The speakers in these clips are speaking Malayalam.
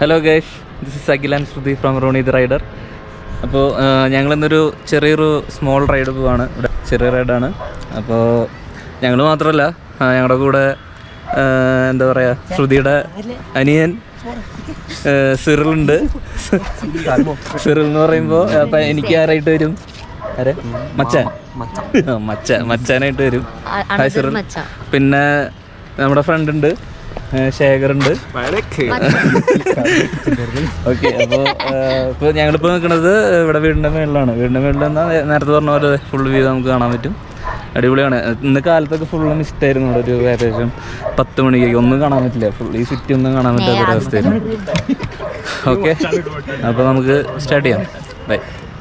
hello guys this is Akhil and Shruti from Roni the rider അപ്പോൾ ഞങ്ങളിന്നൊരു ചെറിയൊരു സ്മോൾ റൈഡ് പോവാണ് ഇവിടെ ചെറിയ റൈഡാണ് അപ്പോൾ ഞങ്ങൾ മാത്രമല്ല ആ, ഞങ്ങളുടെ കൂടെ ആ, എന്താ പറയുക ശ്രുതിയുടെ അനിയൻ ആ, സിറിലുണ്ട് സിറിൽ എന്ന് പറയുമ്പോൾ അപ്പം എനിക്ക് ആരായിട്ട് വരും ആരെ മച്ചാൻ ആ, മച്ച മച്ചാനായിട്ട് വരും ഹായ് സിറിൽ പിന്നെ നമ്മുടെ ഫ്രണ്ട് ഉണ്ട് ശേഖർ ഉണ്ട് ഓക്കെ അപ്പോൾ ഇപ്പോൾ ഞങ്ങളിപ്പോൾ നിൽക്കുന്നത് ഇവിടെ വീടിൻ്റെ മേളിലാണ് വീടിൻ്റെ മേളിൽ എന്നാൽ നേരത്തെ പറഞ്ഞ പോലെ ഫുൾ വ്യൂ നമുക്ക് കാണാൻ പറ്റും അടിപൊളിയാണ് ഇന്ന് കാലത്തൊക്കെ ഫുള്ള് മിസ്റ്റായിരുന്നു ഇവിടെ ഒരു ഏകദേശം പത്ത് മണിക്ക് ഒന്നും കാണാൻ പറ്റില്ല ഫുൾ ഈ ചുറ്റി ഒന്നും കാണാൻ പറ്റാത്ത ഒരു അവസ്ഥയായിരുന്നു ഓക്കെ അപ്പോൾ നമുക്ക് സ്റ്റാർട്ട് ചെയ്യാം ബൈ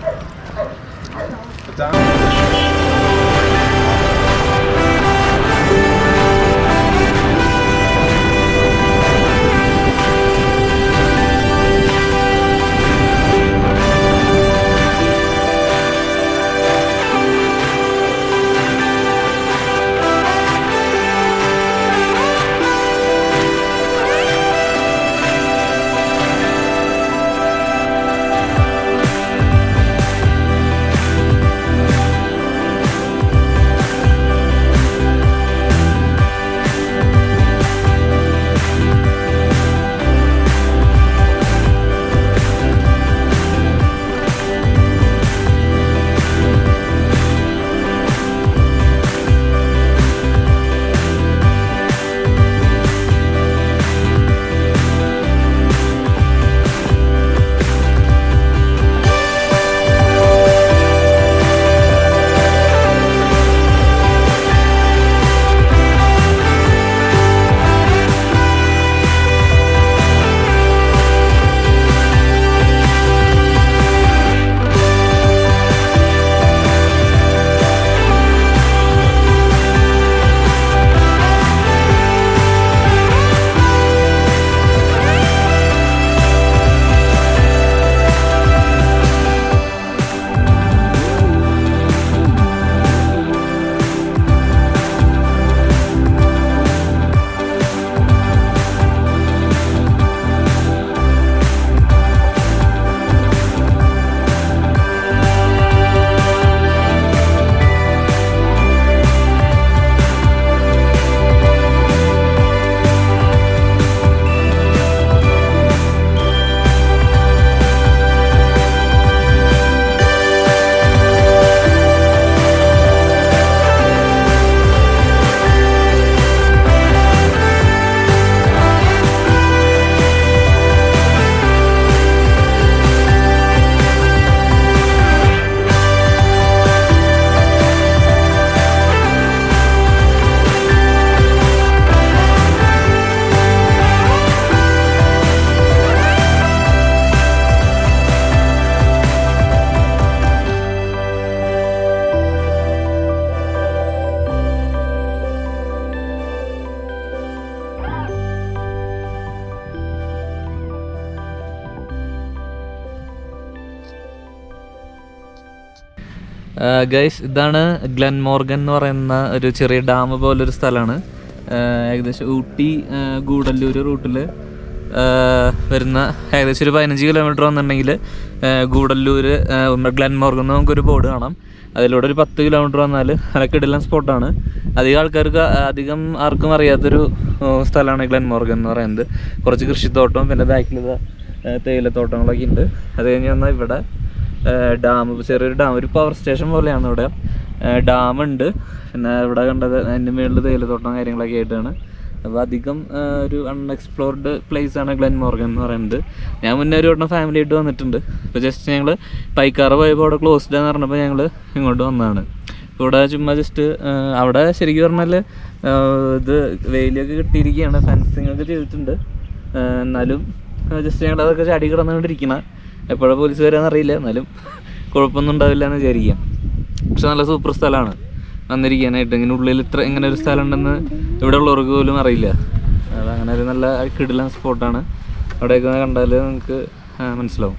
ഗൈസ് ഇതാണ് ഗ്ലെൻ മോർഗൻ എന്ന് പറയുന്ന ഒരു ചെറിയ ഡാം പോലൊരു സ്ഥലമാണ് ഏകദേശം ഊട്ടി ആ, ഗൂഡല്ലൂർ റൂട്ടിൽ വരുന്ന ഏകദേശം ഒരു പതിനഞ്ച് കിലോമീറ്റർ വന്നിട്ടുണ്ടെങ്കിൽ ഗൂഡല്ലൂർ ഗ്ലെൻ മോർഗൻ എന്ന് നമുക്കൊരു ബോർഡ് കാണാം അതിലൂടെ ഒരു പത്ത് കിലോമീറ്റർ വന്നാൽ നല്ല കിടിലൻ സ്പോട്ടാണ് അധികം ആൾക്കാർക്ക് ആ- അധികം ആർക്കും അറിയാത്തൊരു ആ, സ്ഥലമാണ് ഗ്ലെൻ മോർഗൻ എന്ന് പറയുന്നത് കുറച്ച് കൃഷിത്തോട്ടവും പിന്നെ ബാക്കിൽ തേയിലത്തോട്ടങ്ങളൊക്കെ ഉണ്ട് അത് കഴിഞ്ഞ് വന്നാൽ ഇവിടെ ഡാം ചെറിയൊരു ഡാം ഒരു പവർ സ്റ്റേഷൻ പോലെയാണ് ഇവിടെ ഡാം ഉണ്ട് പിന്നെ ഇവിടെ കണ്ടത് അതിൻ്റെ മുകളിൽ തേയിലത്തോട്ടം കാര്യങ്ങളൊക്കെ ആയിട്ടാണ് അപ്പോൾ അധികം ആ, ഒരു അൺഎക്സ്പ്ലോർഡ് പ്ലേസ് ആണ് ഗ്ലെൻ മോർഗൻ എന്ന് പറയുന്നത് ഞാൻ മുന്നേ ഒരു വട്ടം ഫാമിലി ആയിട്ട് വന്നിട്ടുണ്ട് അപ്പോൾ ജസ്റ്റ് ഞങ്ങൾ പൈക്കാറ് പോയപ്പോൾ അവിടെ ക്ലോസ്ഡ് എന്ന് പറഞ്ഞപ്പോൾ ഞങ്ങൾ ഇങ്ങോട്ട് വന്നതാണ് ഇപ്പോൾ ഇവിടെ ചുമ്മാ ജസ്റ്റ് അവിടെ ശരിക്കും പറഞ്ഞാൽ ഇത് വെയിലൊക്കെ കിട്ടിയിരിക്കുകയാണ് ഫെൻസിങ് ഒക്കെ ചെയ്തിട്ടുണ്ട് ആ, എന്നാലും ജസ്റ്റ് ഞങ്ങൾ അതൊക്കെ ചാടി കിടന്നുകൊണ്ടിരിക്കണം എപ്പോഴാണ് പോലീസ് വരാമെന്ന് അറിയില്ല എന്നാലും കുഴപ്പമൊന്നും ഉണ്ടാവില്ല എന്ന് വിചാരിക്കാം പക്ഷെ നല്ല സൂപ്പർ സ്ഥലമാണ് വന്നിരിക്കാനായിട്ട് ഇങ്ങനെ ഉള്ളിൽ ഇത്ര ഇങ്ങനെ ഒരു സ്ഥലം ഉണ്ടെന്ന് ഇവിടെ ഉള്ളവർക്ക് പോലും അറിയില്ല അത് അങ്ങനെ ഒരു നല്ല കിടിലൻ സ്പോട്ടാണ് അവിടെയൊക്കെ കണ്ടാൽ നിങ്ങൾക്ക് ആ, മനസ്സിലാവും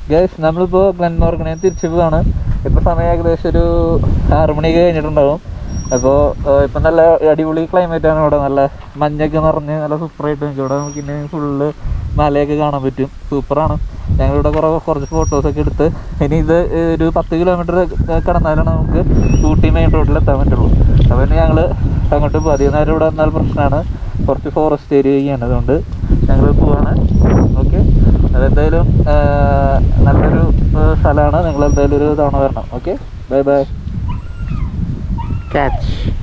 ഗൈസ് നമ്മളിപ്പോൾ ഗ്ലെൻമോർഗനെ തിരിച്ചു പോവാണ് ഇപ്പോൾ സമയം ഏകദേശം ഒരു ആറ് മണിയൊക്കെ കഴിഞ്ഞിട്ടുണ്ടാവും അപ്പോൾ ഇപ്പം നല്ല അടിപൊളി ക്ലൈമറ്റ് ആണ് ഇവിടെ നല്ല മഞ്ഞൊക്കെ നിറഞ്ഞ് നല്ല സൂപ്പറായിട്ട് നിൽക്കും ഇവിടെ നമുക്ക് ഇനി ഫുള്ള് മലയൊക്കെ കാണാൻ പറ്റും സൂപ്പറാണ് ഞങ്ങളിവിടെ കുറേ കുറച്ച് ഫോട്ടോസൊക്കെ എടുത്ത് ഇനി ഇത് ഒരു പത്ത് കിലോമീറ്റർ കടന്നാലാണ് നമുക്ക് ഊട്ടി മെയിൻ റോഡിൽ എത്താൻ പറ്റുള്ളൂ അപ്പോൾ ഇനി ഞങ്ങൾ അങ്ങോട്ട് പോകും അധികം നേരം ഇവിടെ വന്നാൽ പ്രശ്നമാണ് കുറച്ച് ഫോറസ്റ്റ് ഏരിയയൊക്കെയാണ് അതുകൊണ്ട് ഞങ്ങൾ പോവാണ് ഓക്കെ അതെന്തായാലും ആ, നല്ലൊരു ആ, സ്ഥലമാണ് നിങ്ങൾ എന്തായാലും ഒരു തവണ വരണം ഓക്കെ ബൈ ബൈ ക്യാച്ച്